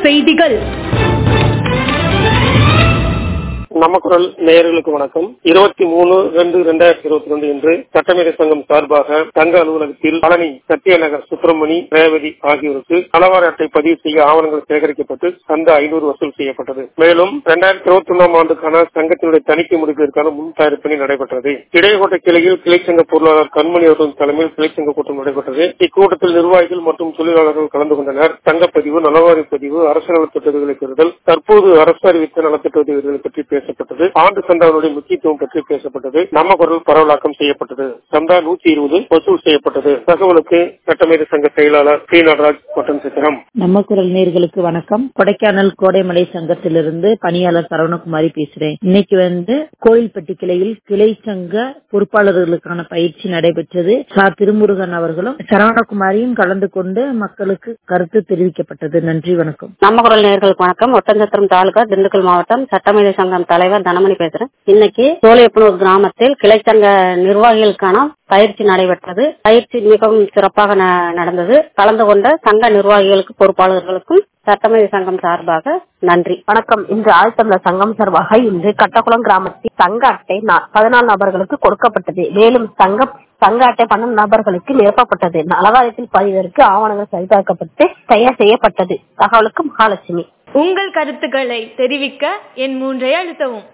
செய்திகள் நமக்குரல் நேயர்களுக்கு வணக்கம் இருபத்தி மூணு ரெண்டு ரெண்டாயிரத்தி இருபத்தி ரெண்டு இன்று சட்டமேதை சங்கம் சார்பாக தங்க அலுவலகத்தில் பழனி சத்யநகர் சுப்பிரமணி ரேவதி ஆகியோருக்கு நலவார அட்டை பதிவு செய்ய ஆவணங்கள் சேகரிக்கப்பட்டு சந்த ஐநூறு வசூல் செய்யப்பட்டது மேலும் இரண்டாயிரத்தி இருபத்தி ஒன்றாம் ஆண்டுக்கான சங்கத்தினுடைய தணிக்கை முடிப்பதற்கான முன் தயாரிப்பு பணி நடைபெற்றது இடையகோட்டை கிளையில் கிளைச்சங்க பொருளாளர் கண்மணி அவர்களின் தலைமையில் கிளைச்சங்க கூட்டம் நடைபெற்றது இக்கூட்டத்தில் நிர்வாகிகள் மற்றும் தொழிலாளர்கள் கலந்து கொண்டனர் தங்கப்பதிவு நலவாரி பதிவு அரசு நலத்திட்டங்களை பெறுதல் தற்போது அரசு அறிவித்த நலத்திட்ட உதவிகளை பற்றி பேசப்பட்டது ஆண்டு சந்தாவுடைய முக்கியத்துவம் பற்றி பேசப்பட்டது நம்ம குரல் பரவலாக்கம் செய்யப்பட்டது சந்தா நூத்தி இருபது வசூல் செய்யப்பட்டது தகவலுக்கு சட்டமேதை சங்க செயலாளர் சி நடராஜ் மற்றும் சித்திரம் நம்ம குரல் நேர்களுக்கு வணக்கம் கொடைக்கானல் கோடைமலை சங்கத்திலிருந்து பணியாளர் சரவணகுமாரி பேசுறேன் இன்னைக்கு வந்து கோயில்பட்டி கிளையில் கிளை சங்க பொறுப்பாளர்களுக்கான பயிற்சி நடைபெற்றது சா திருமுருகன் அவர்களும் சரவணகுமாரியும் கலந்து கொண்டு மக்களுக்கு கருத்து தெரிவிக்கப்பட்டது நன்றி வணக்கம் நம்ம குரல் நேர்களுக்கு வணக்கம் ஒட்டஞ்சத்திரம் தாலுகா திண்டுக்கல் மாவட்டம் சட்டமேதை சங்கம் தலைவர் தனமணி பேசுறேன் இன்னைக்கு சோழியப்பனூர் கிராமத்தில் கிளைச்சங்க நிர்வாகிகளுக்கான பயிற்சி நடைபெற்றது பயிற்சி மிகவும் சிறப்பாக நடந்தது கலந்து கொண்ட சங்க நிர்வாகிகளுக்கு பொறுப்பாளர்களுக்கும் சட்டமேதை சங்கம் சார்பாக நன்றி வணக்கம் இன்று ஆழ்த்தமிழர் சங்கம் சார்பாக இன்று கட்டக்குளம் கிராமத்தில் சங்க அட்டை பதினாலு நபர்களுக்கு கொடுக்கப்பட்டது மேலும் சங்க சங்க அட்டை பன்னெண்டு நபர்களுக்கு நிரப்பப்பட்டது நலவாரியத்தில் பதிவதற்கு ஆவணங்கள் சரிபார்க்கப்பட்டு தயார் செய்யப்பட்டது தகவலுக்கு மகாலட்சுமி உங்கள் கருத்துக்களை தெரிவிக்க என் மூன்றை அழுத்தவும்